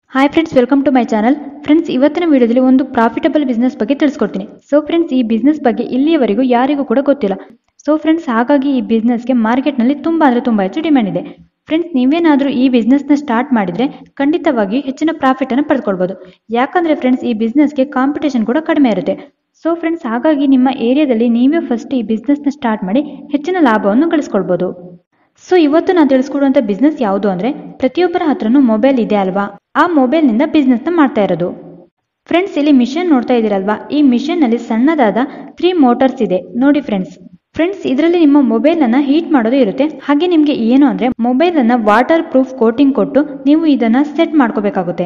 hi friends welcome to my channel friends ಇವತ್ತಿನ ವಿಡಿಯೋದಲ್ಲಿ ಒಂದು ಪ್ರಾಫಿಟಬಲ್ ಬಿಸ್ನೆಸ್ ಬಗ್ಗೆ ತಿಳಿಸ್ಕೊಡ್ತೀನಿ ಸೊ ಫ್ರೆಂಡ್ಸ್ ಈ ಬಿಸ್ನೆಸ್ ಬಗ್ಗೆ ಇಲ್ಲಿಯವರೆಗೂ ಯಾರಿಗೂ ಕೂಡ ಗೊತ್ತಿಲ್ಲ ಸೊ ಫ್ರೆಂಡ್ಸ್ ಹಾಗಾಗಿ ಈ ಬಿಸ್ನೆಸ್ಗೆ ಮಾರ್ಕೆಟ್ನಲ್ಲಿ ತುಂಬ ಅಂದರೆ ತುಂಬ ಹೆಚ್ಚು ಡಿಮ್ಯಾಂಡ್ ಇದೆ ಫ್ರೆಂಡ್ಸ್ ನೀವೇನಾದರೂ ಈ ಬಿಸ್ನೆಸ್ನ ಸ್ಟಾರ್ಟ್ ಮಾಡಿದರೆ ಖಂಡಿತವಾಗಿ ಹೆಚ್ಚಿನ ಪ್ರಾಫಿಟನ್ನು ಪಡೆದುಕೊಳ್ಬೋದು ಯಾಕಂದರೆ ಫ್ರೆಂಡ್ಸ್ ಈ ಬಿಸ್ನೆಸ್ಗೆ ಕಾಂಪಿಟೇಷನ್ ಕೂಡ ಕಡಿಮೆ ಇರುತ್ತೆ ಸೊ ಫ್ರೆಂಡ್ಸ್ ಹಾಗಾಗಿ ನಿಮ್ಮ ಏರಿಯಾದಲ್ಲಿ ನೀವೇ ಫಸ್ಟ್ ಈ ಬಿಸ್ನೆಸ್ನ ಸ್ಟಾರ್ಟ್ ಮಾಡಿ ಹೆಚ್ಚಿನ ಲಾಭವನ್ನು ಗಳಿಸ್ಕೊಳ್ಬೋದು ಸೊ ಇವತ್ತು ನಾನು ತಿಳಿಸ್ಕೊಡುವಂಥ ಬಿಸ್ನೆಸ್ ಯಾವುದು ಅಂದರೆ ಪ್ರತಿಯೊಬ್ಬರ ಹತ್ರನೂ ಮೊಬೈಲ್ ಇದೆ ಅಲ್ವಾ ಆ ಮೊಬೈಲ್ನಿಂದ ಬಿಸ್ನೆಸ್ನ ಮಾಡ್ತಾ ಇರೋದು ಫ್ರೆಂಡ್ಸ್ ಇಲ್ಲಿ ಮಿಷನ್ ನೋಡ್ತಾ ಇದ್ದೀರಲ್ವಾ ಈ ಮಿಷನ್ನಲ್ಲಿ ಸಣ್ಣದಾದ ತ್ರೀ ಮೋಟರ್ಸ್ ಇದೆ ನೋಡಿ ಫ್ರೆಂಡ್ಸ್ ಫ್ರೆಂಡ್ಸ್ ಇದರಲ್ಲಿ ನಿಮ್ಮ ಮೊಬೈಲನ್ನು ಹೀಟ್ ಮಾಡೋದು ಇರುತ್ತೆ ಹಾಗೆ ನಿಮಗೆ ಏನು ಅಂದರೆ ಮೊಬೈಲನ್ನು ವಾಟರ್ ಪ್ರೂಫ್ ಕೋಟಿಂಗ್ ಕೊಟ್ಟು ನೀವು ಇದನ್ನು ಸೆಟ್ ಮಾಡ್ಕೋಬೇಕಾಗುತ್ತೆ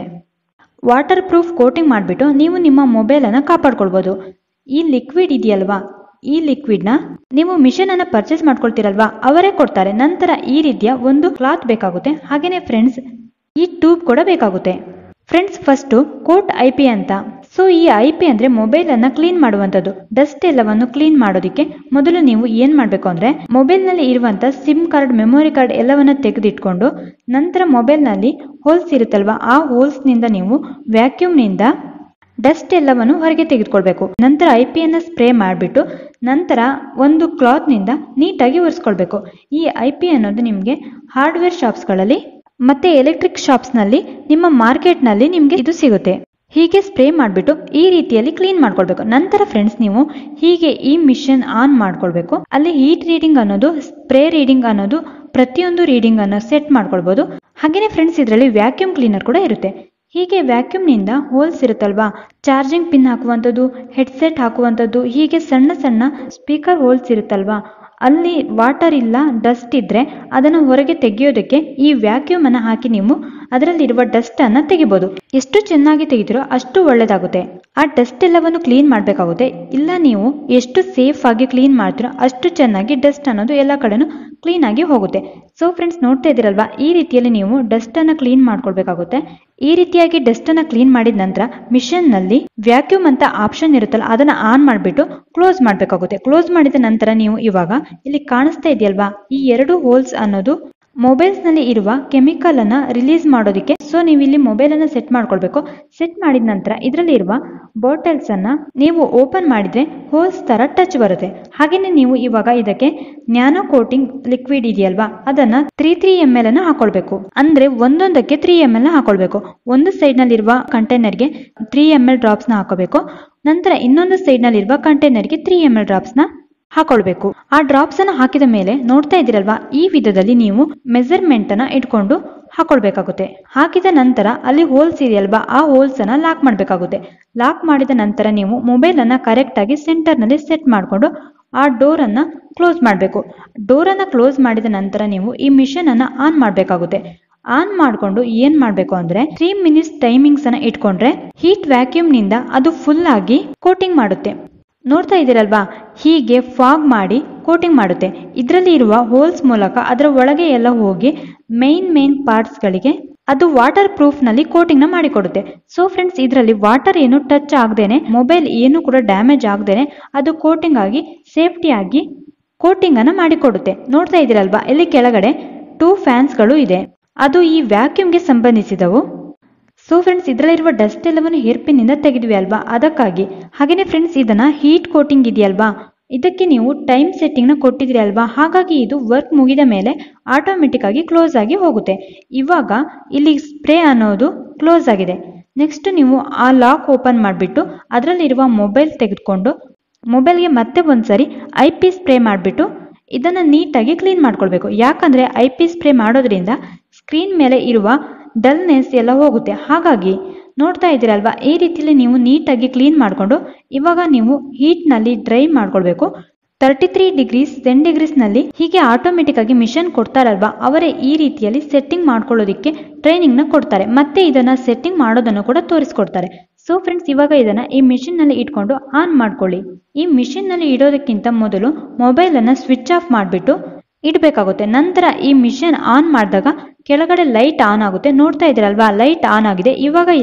ವಾಟರ್ ಪ್ರೂಫ್ ಕೋಟಿಂಗ್ ಮಾಡಿಬಿಟ್ಟು ನೀವು ನಿಮ್ಮ ಮೊಬೈಲನ್ನು ಕಾಪಾಡ್ಕೊಳ್ಬೋದು ಈ ಲಿಕ್ವಿಡ್ ಇದೆಯಲ್ವಾ ಈ ಲಿಕ್ವಿಡ್ನ ನೀವು ಮಿಷನ್ ಅನ್ನ ಪರ್ಚೇಸ್ ಮಾಡ್ಕೊಳ್ತೀರಲ್ವಾ ಅವರೇ ಕೊಡ್ತಾರೆ ನಂತರ ಈ ರೀತಿಯ ಒಂದು ಕ್ಲಾತ್ ಬೇಕಾಗುತ್ತೆ ಹಾಗೇನೆ ಫ್ರೆಂಡ್ಸ್ ಈ ಟ್ಯೂಬ್ ಕೂಡ ಬೇಕಾಗುತ್ತೆ friends first coat I P ಅಂತ ಸೊ ಈ ಐ ಪಿ ಅಂದರೆ ಮೊಬೈಲನ್ನು ಕ್ಲೀನ್ ಮಾಡುವಂಥದ್ದು ಡಸ್ಟ್ ಎಲ್ಲವನ್ನು ಕ್ಲೀನ್ ಮಾಡೋದಕ್ಕೆ ಮೊದಲು ನೀವು ಏನು ಮಾಡಬೇಕು ಅಂದರೆ ಮೊಬೈಲ್ನಲ್ಲಿ ಇರುವಂಥ ಸಿಮ್ ಕಾರ್ಡ್ ಮೆಮೊರಿ ಕಾರ್ಡ್ ಎಲ್ಲವನ್ನು ತೆಗೆದಿಟ್ಕೊಂಡು ನಂತರ ಮೊಬೈಲ್ನಲ್ಲಿ ಹೋಲ್ಸ್ ಇರುತ್ತಲ್ವಾ ಆ ಹೋಲ್ಸ್ನಿಂದ ನೀವು ವ್ಯಾಕ್ಯೂಮ್ನಿಂದ ಡಸ್ಟ್ ಎಲ್ಲವನ್ನು ಹೊರಗೆ ತೆಗೆದುಕೊಳ್ಬೇಕು ನಂತರ ಐ ಪಿಯನ್ನು ಸ್ಪ್ರೇ ಮಾಡಿಬಿಟ್ಟು ನಂತರ ಒಂದು ಕ್ಲಾತ್ನಿಂದ ನೀಟಾಗಿ ಒರೆಸ್ಕೊಳ್ಬೇಕು ಈ ಐ ಪಿ ಅನ್ನೋದು ನಿಮಗೆ ಹಾರ್ಡ್ವೇರ್ ಶಾಪ್ಸ್ಗಳಲ್ಲಿ ಮತ್ತೆ ಎಲೆಕ್ಟ್ರಿಕ್ ಶಾಪ್ಸ್ನಲ್ಲಿ ನಿಮ್ಮ ಮಾರ್ಕೆಟ್ನಲ್ಲಿ ನಿಮಗೆ ಇದು ಸಿಗುತ್ತೆ ಹೀಗೆ ಸ್ಪ್ರೇ ಮಾಡಿಬಿಟ್ಟು ಈ ರೀತಿಯಲ್ಲಿ ಕ್ಲೀನ್ ಮಾಡ್ಕೊಳ್ಬೇಕು ನಂತರ ಫ್ರೆಂಡ್ಸ್ ನೀವು ಹೀಗೆ ಈ ಮಿಷನ್ ಆನ್ ಮಾಡ್ಕೊಳ್ಬೇಕು ಅಲ್ಲಿ ಹೀಟ್ ರೀಡಿಂಗ್ ಅನ್ನೋದು ಸ್ಪ್ರೇ ರೀಡಿಂಗ್ ಅನ್ನೋದು ಪ್ರತಿಯೊಂದು ರೀಡಿಂಗ್ ಅನ್ನು ಸೆಟ್ ಮಾಡ್ಕೊಳ್ಬೋದು ಹಾಗೇನೆ ಫ್ರೆಂಡ್ಸ್ ಇದರಲ್ಲಿ ವ್ಯಾಕ್ಯೂಮ್ ಕ್ಲೀನರ್ ಕೂಡ ಇರುತ್ತೆ ಹೀಗೆ ವ್ಯಾಕ್ಯೂಮ್ನಿಂದ ಹೋಲ್ಸ್ ಇರುತ್ತಲ್ವಾ ಚಾರ್ಜಿಂಗ್ ಪಿನ್ ಹಾಕುವಂಥದ್ದು ಹೆಡ್ಸೆಟ್ ಹಾಕುವಂಥದ್ದು ಹೀಗೆ ಸಣ್ಣ ಸಣ್ಣ ಸ್ಪೀಕರ್ ಹೋಲ್ಸ್ ಇರುತ್ತಲ್ವಾ ಅಲ್ಲಿ ವಾಟರ್ ಇಲ್ಲ ಡಸ್ಟ್ ಇದ್ದರೆ ಅದನ್ನು ಹೊರಗೆ ತೆಗೆಯೋದಕ್ಕೆ ಈ ವ್ಯಾಕ್ಯೂಮ್ ಅನ್ನು ಹಾಕಿ ನೀವು ಅದರಲ್ಲಿರುವ ಡಸ್ಟ್ ಅನ್ನ ತೆಗಿಬೋದು ಎಷ್ಟು ಚೆನ್ನಾಗಿ ತೆಗಿತೀರೋ ಅಷ್ಟು ಒಳ್ಳೆಯದಾಗುತ್ತೆ ಆ ಡಸ್ಟ್ ಎಲ್ಲವನ್ನು ಕ್ಲೀನ್ ಮಾಡಬೇಕಾಗುತ್ತೆ ಇಲ್ಲ ನೀವು ಎಷ್ಟು ಸೇಫ್ ಆಗಿ ಕ್ಲೀನ್ ಮಾಡ್ತೀರೋ ಅಷ್ಟು ಚೆನ್ನಾಗಿ ಡಸ್ಟ್ ಅನ್ನೋದು ಎಲ್ಲ ಕಡೆನೂ ಕ್ಲೀನ್ ಆಗಿ ಹೋಗುತ್ತೆ ಸೊ ಫ್ರೆಂಡ್ಸ್ ನೋಡ್ತಾ ಇದ್ದೀರಲ್ವಾ ಈ ರೀತಿಯಲ್ಲಿ ನೀವು ಡಸ್ಟ್ ಅನ್ನ ಕ್ಲೀನ್ ಮಾಡ್ಕೊಳ್ಬೇಕಾಗುತ್ತೆ ಈ ರೀತಿಯಾಗಿ ಡಸ್ಟ್ ಅನ್ನ ಕ್ಲೀನ್ ಮಾಡಿದ ನಂತರ ಮಿಷನ್ ನಲ್ಲಿ ವ್ಯಾಕ್ಯೂಮ್ ಅಂತ ಆಪ್ಷನ್ ಇರುತ್ತಲ್ಲ ಅದನ್ನ ಆನ್ ಮಾಡಿಬಿಟ್ಟು ಕ್ಲೋಸ್ ಮಾಡಬೇಕಾಗುತ್ತೆ ಕ್ಲೋಸ್ ಮಾಡಿದ ನಂತರ ನೀವು ಇವಾಗ ಇಲ್ಲಿ ಕಾಣಿಸ್ತಾ ಇದೆಯಲ್ವಾ ಈ ಎರಡು ಹೋಲ್ಸ್ ಅನ್ನೋದು ಮೊಬೈಲ್ಸ್ ನಲ್ಲಿ ಇರುವ ಕೆಮಿಕಲ್ ಅನ್ನ ರಿಲೀಸ್ ಮಾಡೋದಕ್ಕೆ ಸೊ ನೀವು ಇಲ್ಲಿ ಮೊಬೈಲ್ ಅನ್ನ ಸೆಟ್ ಮಾಡ್ಕೊಳ್ಬೇಕು ಸೆಟ್ ಮಾಡಿದ ನಂತರ ಇದರಲ್ಲಿ ಇರುವ ಬಾಟಲ್ಸ್ ಅನ್ನ ನೀವು ಓಪನ್ ಮಾಡಿದ್ರೆ ಹೋಲ್ಸ್ ತರ ಟಚ್ ಬರುತ್ತೆ ಹಾಗೇನೆ ನೀವು ಇವಾಗ ಇದಕ್ಕೆ ನ್ಯಾನೋ ಕೋಟಿಂಗ್ ಲಿಕ್ವಿಡ್ ಇದೆಯಲ್ವಾ ಅದನ್ನ ತ್ರೀ ತ್ರೀ ಎಮ್ ಎಲ್ ಅನ್ನ ಹಾಕೊಳ್ಬೇಕು ಅಂದ್ರೆ ಒಂದೊಂದಕ್ಕೆ ತ್ರೀ ಎಮ್ ಎಲ್ ನ ಹಾಕೊಳ್ಬೇಕು ಒಂದು ಸೈಡ್ ನಲ್ಲಿರುವ ಕಂಟೈನರ್ಗೆ ತ್ರೀ ಎಮ್ ಎಲ್ ಡ್ರಾಪ್ಸ್ ನ ಹಾಕೋಬೇಕು ನಂತರ ಇನ್ನೊಂದು ಸೈಡ್ ನಲ್ಲಿರುವ ಕಂಟೈನರ್ಗೆ ತ್ರೀ ಎಮ್ ಎಲ್ ಡ್ರಾಪ್ಸ್ ನ ಹಾಕೊಳ್ಬೇಕು ಆ ಡ್ರಾಪ್ಸ್ ಅನ್ನು ಹಾಕಿದ ಮೇಲೆ ನೋಡ್ತಾ ಇದ್ದೀರಲ್ವಾ ಈ ವಿಧದಲ್ಲಿ ನೀವು ಮೆಜರ್ಮೆಂಟ್ ಅನ್ನ ಇಟ್ಕೊಂಡು ಹಾಕೊಳ್ಬೇಕಾಗುತ್ತೆ ಹಾಕಿದ ನಂತರ ಅಲ್ಲಿ ಹೋಲ್ಸ್ ಇದೆಯಲ್ವಾ ಆ ಹೋಲ್ಸ್ ಅನ್ನ ಲಾಕ್ ಮಾಡಬೇಕಾಗುತ್ತೆ ಲಾಕ್ ಮಾಡಿದ ನಂತರ ನೀವು ಮೊಬೈಲ್ ಅನ್ನ ಕರೆಕ್ಟ್ ಆಗಿ ಸೆಂಟರ್ ನಲ್ಲಿ ಸೆಟ್ ಮಾಡಿಕೊಂಡು ಆ ಡೋರ್ ಅನ್ನ ಕ್ಲೋಸ್ ಮಾಡಬೇಕು ಡೋರ್ ಅನ್ನ ಕ್ಲೋಸ್ ಮಾಡಿದ ನಂತರ ನೀವು ಈ ಮಿಷನ್ ಅನ್ನ ಆನ್ ಮಾಡಬೇಕಾಗುತ್ತೆ ಆನ್ ಮಾಡಿಕೊಂಡು ಏನ್ ಮಾಡಬೇಕು ಅಂದ್ರೆ ತ್ರೀ ಮಿನಿಟ್ಸ್ ಟೈಮಿಂಗ್ಸ್ ಅನ್ನ ಇಟ್ಕೊಂಡ್ರೆ ಹೀಟ್ ವ್ಯಾಕ್ಯೂಮ್ ನಿಂದ ಅದು ಫುಲ್ ಆಗಿ ಕೋಟಿಂಗ್ ಮಾಡುತ್ತೆ ನೋಡ್ತಾ ಇದ್ದೀರಲ್ವಾ ಹೀಗೆ ಫಾಗ್ ಮಾಡಿ ಕೋಟಿಂಗ್ ಮಾಡುತ್ತೆ ಇದರಲ್ಲಿ ಇರುವ ಹೋಲ್ಸ್ ಮೂಲಕ ಅದರ ಒಳಗೆ ಎಲ್ಲ ಹೋಗಿ ಮೈನ್ ಮೈನ್ ಪಾರ್ಟ್ಸ್ಗಳಿಗೆ ಅದು ವಾಟರ್ ಪ್ರೂಫ್ ನಲ್ಲಿ ಕೋಟಿಂಗ್ ನ ಮಾಡಿಕೊಡುತ್ತೆ ಸೊ ಫ್ರೆಂಡ್ಸ್ ಇದರಲ್ಲಿ ವಾಟರ್ ಏನು ಟಚ್ ಆಗದೇನೆ ಮೊಬೈಲ್ ಏನು ಕೂಡ ಡ್ಯಾಮೇಜ್ ಆಗದೇನೆ ಅದು ಕೋಟಿಂಗ್ ಆಗಿ ಸೇಫ್ಟಿ ಆಗಿ ಕೋಟಿಂಗ್ ಅನ್ನ ಮಾಡಿಕೊಡುತ್ತೆ ನೋಡ್ತಾ ಇದ್ದೀರಲ್ವಾ ಇಲ್ಲಿ ಕೆಳಗಡೆ ಟೂ ಫ್ಯಾನ್ಸ್ಗಳು ಇದೆ ಅದು ಈ ವ್ಯಾಕ್ಯೂಮ್ಗೆ ಸಂಬಂಧಿಸಿದವು ಸೊ ಫ್ರೆಂಡ್ಸ್ ಇದರಲ್ಲಿರುವ ಡಸ್ಟ್ ಎಲ್ಲವನ್ನು ಹೇರ್ ಪಿನ್ನಿಂದ ತೆಗೆದ್ವಿ ಅಲ್ವಾ ಅದಕ್ಕಾಗಿ ಹಾಗೇನೆ ಫ್ರೆಂಡ್ಸ್ ಇದನ್ನ ಹೀಟ್ ಕೋಟಿಂಗ್ ಇದೆಯಲ್ವಾ ಇದಕ್ಕೆ ನೀವು ಟೈಮ್ ಸೆಟ್ಟಿಂಗ್ನ ಕೊಟ್ಟಿದ್ರಿ ಅಲ್ವಾ ಹಾಗಾಗಿ ಇದು ವರ್ಕ್ ಮುಗಿದ ಮೇಲೆ ಆಟೋಮೆಟಿಕ್ ಆಗಿ ಕ್ಲೋಸ್ ಆಗಿ ಹೋಗುತ್ತೆ ಇವಾಗ ಇಲ್ಲಿ ಸ್ಪ್ರೇ ಅನ್ನೋದು ಕ್ಲೋಸ್ ಆಗಿದೆ ನೆಕ್ಸ್ಟ್ ನೀವು ಆ ಲಾಕ್ ಓಪನ್ ಮಾಡಿಬಿಟ್ಟು ಅದರಲ್ಲಿರುವ ಮೊಬೈಲ್ ತೆಗೆದುಕೊಂಡು ಮೊಬೈಲ್ಗೆ ಮತ್ತೆ ಒಂದ್ಸರಿ ಐ ಪಿ ಸ್ಪ್ರೇ ಮಾಡಿಬಿಟ್ಟು ಇದನ್ನ ನೀಟಾಗಿ ಕ್ಲೀನ್ ಮಾಡ್ಕೊಳ್ಬೇಕು ಯಾಕಂದ್ರೆ ಐ ಪಿ ಸ್ಪ್ರೇ ಮಾಡೋದ್ರಿಂದ ಸ್ಕ್ರೀನ್ ಮೇಲೆ ಇರುವ ಡಲ್ನೆಸ್ ಎಲ್ಲ ಹೋಗುತ್ತೆ ಹಾಗಾಗಿ ನೋಡ್ತಾ ಇದ್ದೀರಲ್ವಾ ಈ ರೀತಿಯಲ್ಲಿ ನೀವು ನೀಟಾಗಿ ಕ್ಲೀನ್ ಮಾಡಿಕೊಂಡು ಇವಾಗ ನೀವು ಹೀಟ್ನಲ್ಲಿ ಡ್ರೈ ಮಾಡ್ಕೊಳ್ಬೇಕು ತರ್ಟಿ ತ್ರೀ ಡಿಗ್ರೀಸ್ ಟೆನ್ ಡಿಗ್ರೀಸ್ನಲ್ಲಿ ಹೀಗೆ ಆಟೋಮೆಟಿಕ್ ಆಗಿ ಮಿಷನ್ ಕೊಡ್ತಾರಲ್ವಾ ಅವರೇ ಈ ರೀತಿಯಲ್ಲಿ ಸೆಟ್ಟಿಂಗ್ ಮಾಡ್ಕೊಳ್ಳೋದಕ್ಕೆ ಟ್ರೈನಿಂಗ್ನ ಕೊಡ್ತಾರೆ ಮತ್ತೆ ಇದನ್ನ ಸೆಟ್ಟಿಂಗ್ ಮಾಡೋದನ್ನು ಕೂಡ ತೋರಿಸ್ಕೊಡ್ತಾರೆ ಸೊ ಫ್ರೆಂಡ್ಸ್ ಇವಾಗ ಇದನ್ನ ಈ ಮಿಷಿನ್ ನಲ್ಲಿ ಇಟ್ಕೊಂಡು ಆನ್ ಮಾಡ್ಕೊಳ್ಳಿ ಈ ಮಿಷಿನ್ ನಲ್ಲಿ ಇಡೋದಕ್ಕಿಂತ ಮೊದಲು ಮೊಬೈಲ್ ಅನ್ನ ಸ್ವಿಚ್ ಆಫ್ ಮಾಡಿಬಿಟ್ಟು ಇಡಬೇಕಾಗುತ್ತೆ ನಂತರ ಈ ಮಿಷನ್ ಆನ್ ಮಾಡಿದಾಗ ಕೆಳಗಡೆ ಲೈಟ್ ಆನ್ ಆಗುತ್ತೆ ನೋಡ್ತಾ ಇದ್ದೀರಲ್ವಾ ಲೈಟ್ ಆನ್ ಆಗಿದೆ ಇವಾಗ ಇಲ್ಲಿ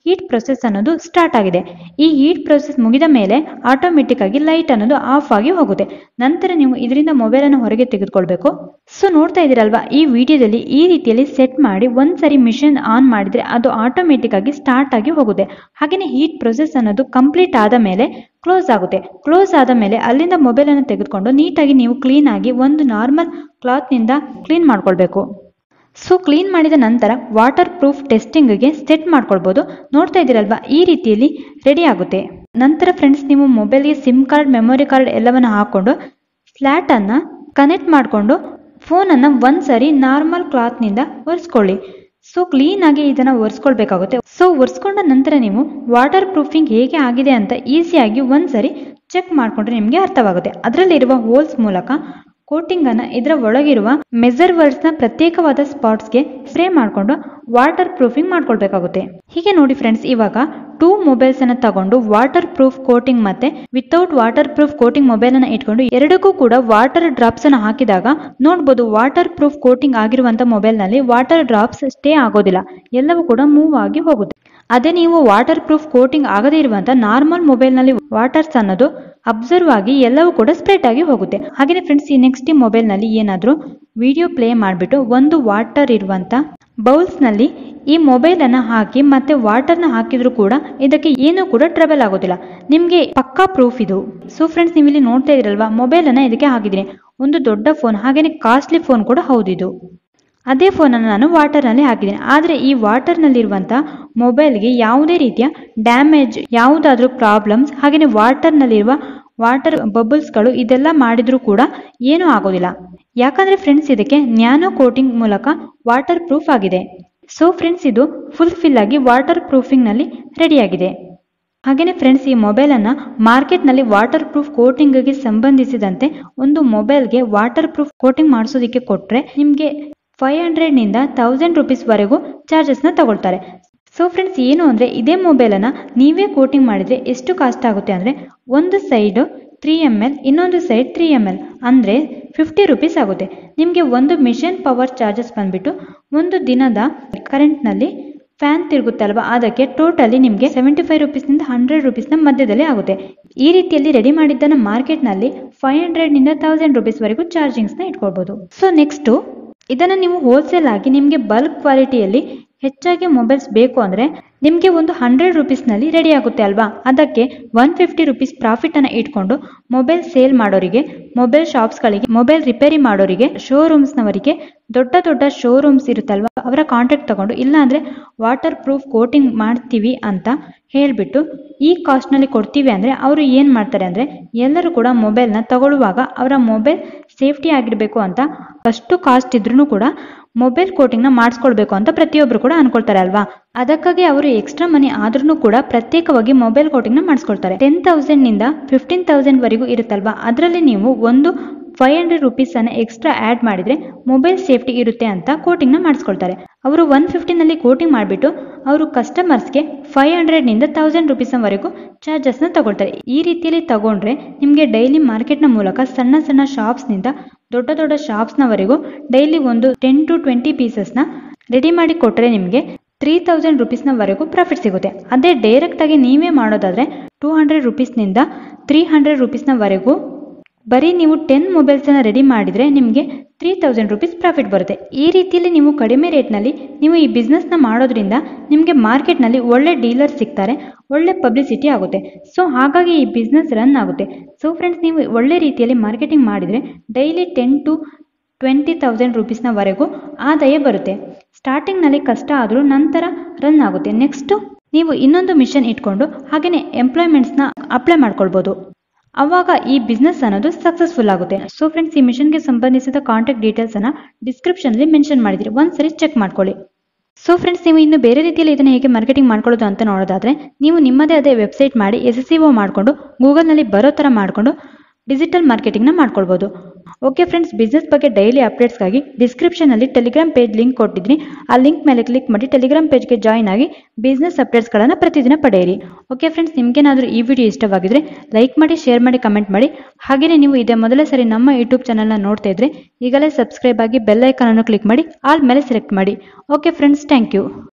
ಹೀಟ್ ಪ್ರೊಸೆಸ್ ಅನ್ನೋದು ಸ್ಟಾರ್ಟ್ ಆಗಿದೆ ಈ ಹೀಟ್ ಪ್ರೊಸೆಸ್ ಮುಗಿದ ಮೇಲೆ ಆಟೋಮೆಟಿಕ್ ಆಗಿ ಲೈಟ್ ಅನ್ನೋದು ಆಫ್ ಆಗಿ ಹೋಗುತ್ತೆ ನಂತರ ನೀವು ಇದರಿಂದ ಮೊಬೈಲ್ ಅನ್ನು ಹೊರಗೆ ತೆಗೆದುಕೊಳ್ಬೇಕು ಸೊ ನೋಡ್ತಾ ಇದ್ದೀರಲ್ವಾ ಈ ವಿಡಿಯೋದಲ್ಲಿ ಈ ರೀತಿಯಲ್ಲಿ ಸೆಟ್ ಮಾಡಿ ಒಂದ್ಸರಿ ಮಿಷಿನ್ ಆನ್ ಮಾಡಿದ್ರೆ ಅದು ಆಟೋಮೆಟಿಕ್ ಆಗಿ ಸ್ಟಾರ್ಟ್ ಆಗಿ ಹೋಗುತ್ತೆ ಹಾಗೆಯೇ ಹೀಟ್ ಪ್ರೊಸೆಸ್ ಅನ್ನೋದು ಕಂಪ್ಲೀಟ್ ಆದ ಮೇಲೆ ಕ್ಲೋಸ್ ಆಗುತ್ತೆ ಕ್ಲೋಸ್ ಆದ ಮೇಲೆ ಅಲ್ಲಿಂದ ಮೊಬೈಲ್ ಅನ್ನು ತೆಗೆದುಕೊಂಡು ನೀಟಾಗಿ ನೀವು ಕ್ಲೀನ್ ಆಗಿ ಒಂದು ನಾರ್ಮಲ್ ಕ್ಲಾತ್ ನಿಂದ ಕ್ಲೀನ್ ಮಾಡ್ಕೊಳ್ಬೇಕು ಸೊ ಕ್ಲೀನ್ ಮಾಡಿದ ನಂತರ ವಾಟರ್ ಪ್ರೂಫ್ ಟೆಸ್ಟಿಂಗ್ಗೆ ಸೆಟ್ ಮಾಡ್ಕೊಳ್ಬೋದು ನೋಡ್ತಾ ಇದ್ದೀರಲ್ವಾ ಈ ರೀತಿಯಲ್ಲಿ ರೆಡಿ ಆಗುತ್ತೆ ನಂತರ ಫ್ರೆಂಡ್ಸ್ ನೀವು ಮೊಬೈಲ್ಗೆ ಸಿಮ್ ಕಾರ್ಡ್ ಮೆಮೊರಿ ಕಾರ್ಡ್ ಎಲ್ಲವನ್ನು ಹಾಕೊಂಡು ಫ್ಲ್ಯಾಟನ್ನು ಕನೆಕ್ಟ್ ಮಾಡಿಕೊಂಡು ಫೋನನ್ನು ಒಂದ್ಸರಿ ನಾರ್ಮಲ್ ಕ್ಲಾತ್ನಿಂದ ಒರೆಸ್ಕೊಳ್ಳಿ ಸೊ ಕ್ಲೀನಾಗಿ ಇದನ್ನು ಒರೆಸ್ಕೊಳ್ಬೇಕಾಗುತ್ತೆ ಸೊ ಒರೆಸ್ಕೊಂಡ ನಂತರ ನೀವು ವಾಟರ್ ಪ್ರೂಫಿಂಗ್ ಹೇಗೆ ಆಗಿದೆ ಅಂತ ಈಸಿಯಾಗಿ ಒಂದ್ಸರಿ ಚೆಕ್ ಮಾಡಿಕೊಂಡ್ರೆ ನಿಮಗೆ ಅರ್ಥವಾಗುತ್ತೆ ಅದರಲ್ಲಿರುವ ಹೋಲ್ಸ್ ಮೂಲಕ ಕೋಟಿಂಗ್ ಅನ್ನ ಇದರ ಒಳಗಿರುವ ಮೆಜರ್ ವರ್ಡ್ಸ್ ನ ಪ್ರತ್ಯೇಕವಾದ ಸ್ಪಾಟ್ಸ್ಗೆ ಸ್ಪ್ರೇ ಮಾಡಿಕೊಂಡು ವಾಟರ್ ಪ್ರೂಫಿಂಗ್ ಮಾಡ್ಕೊಳ್ಬೇಕಾಗುತ್ತೆ ಹೀಗೆ ನೋಡಿ ಫ್ರೆಂಡ್ಸ್ ಇವಾಗ ಟೂ ಮೊಬೈಲ್ಸ್ ಅನ್ನ ತಗೊಂಡು ವಾಟರ್ ಪ್ರೂಫ್ ಕೋಟಿಂಗ್ ಮತ್ತೆ without water proof coating mobile ಅನ್ನ ಇಟ್ಕೊಂಡು ಎರಡಕ್ಕೂ ಕೂಡ ವಾಟರ್ ಡ್ರಾಪ್ಸ್ ಅನ್ನ ಹಾಕಿದಾಗ ನೋಡ್ಬೋದು ವಾಟರ್ ಪ್ರೂಫ್ ಕೋಟಿಂಗ್ ಆಗಿರುವಂತ ಮೊಬೈಲ್ ನಲ್ಲಿ ವಾಟರ್ ಡ್ರಾಪ್ಸ್ ಸ್ಟೇ ಆಗೋದಿಲ್ಲ ಎಲ್ಲವೂ ಕೂಡ ಮೂವ್ ಆಗಿ ಹೋಗುತ್ತೆ ಅದೇ ನೀವು ವಾಟರ್ ಪ್ರೂಫ್ ಕೋಟಿಂಗ್ ಆಗದೇ ಇರುವಂತ ನಾರ್ಮಲ್ ಮೊಬೈಲ್ ನಲ್ಲಿ ವಾಟರ್ಸ್ ಅನ್ನೋದು ಅಬ್ಸರ್ವ್ ಆಗಿ ಎಲ್ಲವೂ ಕೂಡ ಸ್ಪ್ರೆಡ್ ಆಗಿ ಹೋಗುತ್ತೆ ಹಾಗೆಯೇ ಫ್ರೆಂಡ್ಸ್ ಈ ನೆಕ್ಸ್ಟ್ ಈ ಮೊಬೈಲ್ ನಲ್ಲಿ ಏನಾದರೂ ವಿಡಿಯೋ ಪ್ಲೇ ಮಾಡಿಬಿಟ್ಟು ಒಂದು ವಾಟರ್ ಇರುವಂತ ಬೌಲ್ಸ್ ನಲ್ಲಿ ಈ ಮೊಬೈಲ್ ಅನ್ನ ಹಾಕಿ ಮತ್ತೆ ವಾಟರ್ನ ಹಾಕಿದ್ರು ಕೂಡ ಇದಕ್ಕೆ ಏನೂ ಕೂಡ ಟ್ರಬಲ್ ಆಗೋದಿಲ್ಲ ನಿಮ್ಗೆ ಪಕ್ಕಾ ಪ್ರೂಫ್ ಇದು ಸೊ ಫ್ರೆಂಡ್ಸ್ ನೀವು ಇಲ್ಲಿ ನೋಡ್ತಾ ಇದ್ರಲ್ವಾ ಮೊಬೈಲ್ ಅನ್ನ ಇದಕ್ಕೆ ಹಾಕಿದ್ದೀನಿ ಒಂದು ದೊಡ್ಡ ಫೋನ್ ಹಾಗೇನೆ ಕಾಸ್ಟ್ಲಿ ಫೋನ್ ಕೂಡ ಹೌದು ಇದು ಅದೇ ಫೋನನ್ನು ನಾನು ವಾಟರ್ನಲ್ಲಿ ಹಾಕಿದ್ದೀನಿ ಆದರೆ ಈ ವಾಟರ್ನಲ್ಲಿರುವಂಥ ಮೊಬೈಲ್ಗೆ ಯಾವುದೇ ರೀತಿಯ ಡ್ಯಾಮೇಜ್ ಯಾವುದಾದ್ರೂ ಪ್ರಾಬ್ಲಮ್ಸ್ ಹಾಗೆಯೇ ವಾಟರ್ನಲ್ಲಿರುವ ವಾಟರ್ ಬಬಲ್ಸ್ಗಳು ಇದೆಲ್ಲ ಮಾಡಿದ್ರೂ ಕೂಡ ಏನೂ ಆಗೋದಿಲ್ಲ ಯಾಕಂದರೆ ಫ್ರೆಂಡ್ಸ್ ಇದಕ್ಕೆ ನ್ಯಾನೋ ಕೋಟಿಂಗ್ ಮೂಲಕ ವಾಟರ್ ಪ್ರೂಫ್ ಆಗಿದೆ ಸೊ ಫ್ರೆಂಡ್ಸ್ ಇದು ಫುಲ್ ಫಿಲ್ ಆಗಿ ವಾಟರ್ ಪ್ರೂಫಿಂಗ್ನಲ್ಲಿ ರೆಡಿಯಾಗಿದೆ ಹಾಗೆಯೇ ಫ್ರೆಂಡ್ಸ್ ಈ ಮೊಬೈಲನ್ನು ಮಾರ್ಕೆಟ್ನಲ್ಲಿ ವಾಟರ್ ಪ್ರೂಫ್ ಕೋಟಿಂಗ್ಗೆ ಸಂಬಂಧಿಸಿದಂತೆ ಒಂದು ಮೊಬೈಲ್ಗೆ ವಾಟರ್ ಪ್ರೂಫ್ ಕೋಟಿಂಗ್ ಮಾಡಿಸೋದಕ್ಕೆ ಕೊಟ್ಟರೆ ನಿಮಗೆ ಫೈವ್ ಹಂಡ್ರೆಡ್ನಿಂದ ತೌಸಂಡ್ ರುಪೀಸ್ವರೆಗೂ ಚಾರ್ಜಸ್ನ ತಗೊಳ್ತಾರೆ ಸೊ ಫ್ರೆಂಡ್ಸ್ ಏನು ಅಂದರೆ ಇದೇ ಮೊಬೈಲನ್ನು ನೀವೇ ಕೋಟಿಂಗ್ ಮಾಡಿದರೆ ಎಷ್ಟು ಕಾಸ್ಟ್ ಆಗುತ್ತೆ ಅಂದರೆ ಒಂದು ಸೈಡು ತ್ರೀ ಎಮ್ ಎಲ್ ಇನ್ನೊಂದು ಸೈಡ್ ತ್ರೀ ಎಮ್ ಎಲ್ ಅಂದರೆ ಫಿಫ್ಟಿ ರುಪೀಸ್ ಆಗುತ್ತೆ ನಿಮಗೆ ಒಂದು ಮಿಷನ್ ಪವರ್ ಚಾರ್ಜಸ್ ಬಂದುಬಿಟ್ಟು ಒಂದು ದಿನದ ಕರೆಂಟ್ನಲ್ಲಿ ಫ್ಯಾನ್ ತಿರುಗುತ್ತಲ್ವ ಅದಕ್ಕೆ ಟೋಟಲಿ ನಿಮಗೆ ಸೆವೆಂಟಿ ಫೈವ್ ರುಪೀಸ್ನಿಂದ ಹಂಡ್ರೆಡ್ ರುಪೀಸ್ನ ಮಧ್ಯದಲ್ಲಿ ಆಗುತ್ತೆ ಈ ರೀತಿಯಲ್ಲಿ ರೆಡಿ ಮಾಡಿದ್ದನ್ನು ಮಾರ್ಕೆಟ್ನಲ್ಲಿ ಫೈವ್ ಹಂಡ್ರೆಡ್ನಿಂದ ತೌಸಂಡ್ ರುಪೀಸ್ವರೆಗೂ ಚಾರ್ಜಿಂಗ್ಸ್ನ ಇಟ್ಕೊಳ್ಬೋದು ಸೊ ನೆಕ್ಸ್ಟು ಇದನ್ನು ನೀವು ಹೋಲ್ಸೇಲ್ ಆಗಿ ನಿಮಗೆ ಬಲ್ಕ್ ಕ್ವಾಲಿಟಿಯಲ್ಲಿ ಹೆಚ್ಚಾಗಿ ಮೊಬೈಲ್ಸ್ ಬೇಕು ಅಂದರೆ ನಿಮಗೆ ಒಂದು ಹಂಡ್ರೆಡ್ ರುಪೀಸ್ನಲ್ಲಿ ರೆಡಿ ಆಗುತ್ತೆ ಅಲ್ವಾ ಅದಕ್ಕೆ ಒನ್ ಫಿಫ್ಟಿ ರುಪೀಸ್ ಪ್ರಾಫಿಟನ್ನು ಇಟ್ಕೊಂಡು ಮೊಬೈಲ್ ಸೇಲ್ ಮಾಡೋರಿಗೆ ಮೊಬೈಲ್ ಶಾಪ್ಸ್ಗಳಿಗೆ ಮೊಬೈಲ್ ರಿಪೇರಿ ಮಾಡೋರಿಗೆ ಶೋರೂಮ್ಸ್ನವರಿಗೆ ದೊಡ್ಡ ದೊಡ್ಡ ಶೋರೂಮ್ಸ್ ಇರುತ್ತಲ್ವಾ ಅವರ ಕಾಂಟ್ಯಾಕ್ಟ್ ತಗೊಂಡು ಇಲ್ಲಾಂದರೆ ವಾಟರ್ ಪ್ರೂಫ್ ಕೋಟಿಂಗ್ ಮಾಡ್ತೀವಿ ಅಂತ ಹೇಳಿಬಿಟ್ಟು ಈ ಕಾಸ್ಟ್ನಲ್ಲಿ ಕೊಡ್ತೀವಿ ಅಂದರೆ ಅವರು ಏನು ಮಾಡ್ತಾರೆ ಅಂದರೆ ಎಲ್ಲರೂ ಕೂಡ ಮೊಬೈಲ್ನ ತಗೊಳ್ಳುವಾಗ ಅವರ ಮೊಬೈಲ್ ಸೇಫ್ಟಿ ಆಗಿರಬೇಕು ಅಂತ ಅಷ್ಟು ಕಾಸ್ಟ್ ಇದ್ರೂ ಕೂಡ ಮೊಬೈಲ್ ಕೋಟಿಂಗ್ನ ಮಾಡಿಸ್ಕೊಳ್ಬೇಕು ಅಂತ ಪ್ರತಿಯೊಬ್ಬರು ಕೂಡ ಅನ್ಕೊಳ್ತಾರೆ ಅಲ್ವಾ ಅದಕ್ಕಾಗಿ ಅವರು ಎಕ್ಸ್ಟ್ರಾ ಮನಿ ಆದ್ರೂ ಕೂಡ ಪ್ರತ್ಯೇಕವಾಗಿ ಮೊಬೈಲ್ ಕೋಟಿಂಗ್ನ ಮಾಡಿಸ್ಕೊಳ್ತಾರೆ ಟೆನ್ ತೌಸಂಡ್ನಿಂದ ಫಿಫ್ಟೀನ್ ತೌಸಂಡ್ವರೆಗೂ ಇರುತ್ತಲ್ವಾ ಅದರಲ್ಲಿ ನೀವು ಒಂದು ಫೈವ್ ಹಂಡ್ರೆಡ್ ರುಪೀಸನ್ನು ಎಕ್ಸ್ಟ್ರಾ ಆ್ಯಡ್ ಮಾಡಿದರೆ ಮೊಬೈಲ್ ಸೇಫ್ಟಿ ಇರುತ್ತೆ ಅಂತ ಕೋಟಿಂಗ್ನ ಮಾಡಿಸ್ಕೊಳ್ತಾರೆ ಅವರು ಒನ್ ಫಿಫ್ಟಿನಲ್ಲಿ ಕೋಟಿಂಗ್ ಮಾಡಿಬಿಟ್ಟು ಅವರು ಕಸ್ಟಮರ್ಸ್ಗೆ ಫೈವ್ ಹಂಡ್ರೆಡ್ನಿಂದ ತೌಸಂಡ್ ರುಪೀಸ್ವರೆಗೂ ಚಾರ್ಜಸ್ನ ತಗೊಳ್ತಾರೆ ಈ ರೀತಿಯಲ್ಲಿ ತಗೊಂಡ್ರೆ ನಿಮಗೆ ಡೈಲಿ ಮಾರ್ಕೆಟ್ನ ಮೂಲಕ ಸಣ್ಣ ಸಣ್ಣ ಶಾಪ್ಸ್ನಿಂದ ದೊಡ್ಡ ದೊಡ್ಡ ಶಾಪ್ಸ್ನವರೆಗೂ ಡೈಲಿ ಒಂದು ಟೆನ್ ಟು ಟ್ವೆಂಟಿ ಪೀಸಸ್ನ ರೆಡಿ ಮಾಡಿ ಕೊಟ್ಟರೆ ನಿಮಗೆ ತ್ರೀ ತೌಸಂಡ್ ರುಪೀಸ್ನವರೆಗೂ ಪ್ರಾಫಿಟ್ ಸಿಗುತ್ತೆ ಅದೇ ಡೈರೆಕ್ಟಾಗಿ ನೀವೇ ಮಾಡೋದಾದರೆ ಟೂ ಹಂಡ್ರೆಡ್ ರುಪೀಸ್ನಿಂದ ತ್ರೀ ಹಂಡ್ರೆಡ್ ರುಪೀಸ್ನವರೆಗೂ ಬರೀ ನೀವು ಟೆನ್ ಮೊಬೈಲ್ಸನ್ನು ರೆಡಿ ಮಾಡಿದರೆ ನಿಮಗೆ ತ್ರೀ ತೌಸಂಡ್ ರುಪೀಸ್ ಪ್ರಾಫಿಟ್ ಬರುತ್ತೆ ಈ ರೀತಿಯಲ್ಲಿ ನೀವು ಕಡಿಮೆ ರೇಟ್ನಲ್ಲಿ ನೀವು ಈ ಬಿಸ್ನೆಸ್ನ ಮಾಡೋದ್ರಿಂದ ನಿಮಗೆ ಮಾರ್ಕೆಟ್ನಲ್ಲಿ ಒಳ್ಳೆ ಡೀಲರ್ ಸಿಗ್ತಾರೆ ಒಳ್ಳೆ ಪಬ್ಲಿಸಿಟಿ ಆಗುತ್ತೆ ಸೊ ಹಾಗಾಗಿ ಈ ಬಿಸ್ನೆಸ್ ರನ್ ಆಗುತ್ತೆ ಸೊ ಫ್ರೆಂಡ್ಸ್ ನೀವು ಒಳ್ಳೆ ರೀತಿಯಲ್ಲಿ ಮಾರ್ಕೆಟಿಂಗ್ ಮಾಡಿದರೆ daily ten to twenty thousand ರುಪೀಸ್ನವರೆಗೂ ಆದಾಯ ಬರುತ್ತೆ ಸ್ಟಾರ್ಟಿಂಗ್ನಲ್ಲಿ ಕಷ್ಟ ಆದರೂ ನಂತರ ರನ್ ಆಗುತ್ತೆ ನೆಕ್ಸ್ಟು ನೀವು ಇನ್ನೊಂದು ಮಿಷನ್ ಇಟ್ಕೊಂಡು ಹಾಗೆಯೇ ಎಂಪ್ಲಾಯ್ಮೆಂಟ್ಸ್ನ ಅಪ್ಲೈ ಮಾಡ್ಕೊಳ್ಬೋದು ಅವಾಗ ಈ ಬಿಸ್ನೆಸ್ ಅನ್ನೋದು ಸಕ್ಸಸ್ಫುಲ್ ಆಗುತ್ತೆ ಸೊ ಫ್ರೆಂಡ್ಸ್ ಈ ಮಿಷನ್ಗೆ ಸಂಬಂಧಿಸಿದ ಕಾಂಟ್ಯಾಕ್ಟ್ ಡೀಟೇಲ್ಸನ್ನು ಡಿಸ್ಕ್ರಿಪ್ಷನಲ್ಲಿ ಮೆನ್ಷನ್ ಮಾಡಿದ್ದೀರಿ ಒಂದ್ಸರಿ ಚೆಕ್ ಮಾಡ್ಕೊಳ್ಳಿ ಸೊ ಫ್ರೆಂಡ್ಸ್ ನೀವು ಇನ್ನು ಬೇರೆ ರೀತಿಯಲ್ಲಿ ಇದನ್ನು ಹೇಗೆ ಮಾರ್ಕೆಟಿಂಗ್ ಮಾಡ್ಕೊಳ್ಳೋದು ಅಂತ ನೋಡೋದಾದ್ರೆ ನೀವು ನಿಮ್ಮದೇ ಅದೇ ವೆಬ್ಸೈಟ್ ಮಾಡಿ ಎಸ್ ಎಸ್ ಸಿ ಒ ಮಾಡಿಕೊಂಡು ಗೂಗಲ್ನಲ್ಲಿ ಬರೋ ಥರ ಮಾಡಿಕೊಂಡು ಡಿಜಿಟಲ್ ಮಾರ್ಕೆಟಿಂಗ್ನ ಮಾಡ್ಕೊಳ್ಬೋದು ಓಕೆ ಫ್ರೆಂಡ್ಸ್ ಬಿಸ್ನೆಸ್ ಬಗ್ಗೆ ಡೈಲಿ ಅಪ್ಡೇಟ್ಸ್ಗಾಗಿ ಡಿಸ್ಕ್ರಿಪ್ಷನಲ್ಲಿ ಟೆಲಿಗ್ರಾಮ್ ಪೇಜ್ ಲಿಂಕ್ ಕೊಟ್ಟಿದ್ದೀನಿ ಆ ಲಿಂಕ್ ಮೇಲೆ ಕ್ಲಿಕ್ ಮಾಡಿ ಟೆಲಿಗ್ರಾಮ್ ಪೇಜ್ಗೆ ಜಾಯ್ನ್ ಆಗಿ ಬಿಸ್ನೆಸ್ ಅಪ್ಡೇಟ್ಸ್ಗಳನ್ನು ಪ್ರತಿದಿನ ಪಡೆಯಿರಿ ಓಕೆ ಫ್ರೆಂಡ್ಸ್ ನಿಮಗೇನಾದರೂ ಈ ವಿಡಿಯೋ ಇಷ್ಟವಾಗಿದ್ರೆ ಲೈಕ್ ಮಾಡಿ ಶೇರ್ ಮಾಡಿ ಕಮೆಂಟ್ ಮಾಡಿ ಹಾಗೆಯೇ ನೀವು ಇದೇ ಮೊದಲೇ ಸರಿ ನಮ್ಮ ಯೂಟ್ಯೂಬ್ ಚಾನಲ್ನ ನೋಡ್ತಾ ಇದ್ರೆ ಈಗಲೇ ಸಬ್ಸ್ಕ್ರೈಬ್ ಆಗಿ ಬೆಲ್ ಐಕಾನನ್ನು ಕ್ಲಿಕ್ ಮಾಡಿ ಆಲ್ ಮೇಲೆ ಸೆಲೆಕ್ಟ್ ಮಾಡಿ ಓಕೆ ಫ್ರೆಂಡ್ಸ್ ಥ್ಯಾಂಕ್ ಯು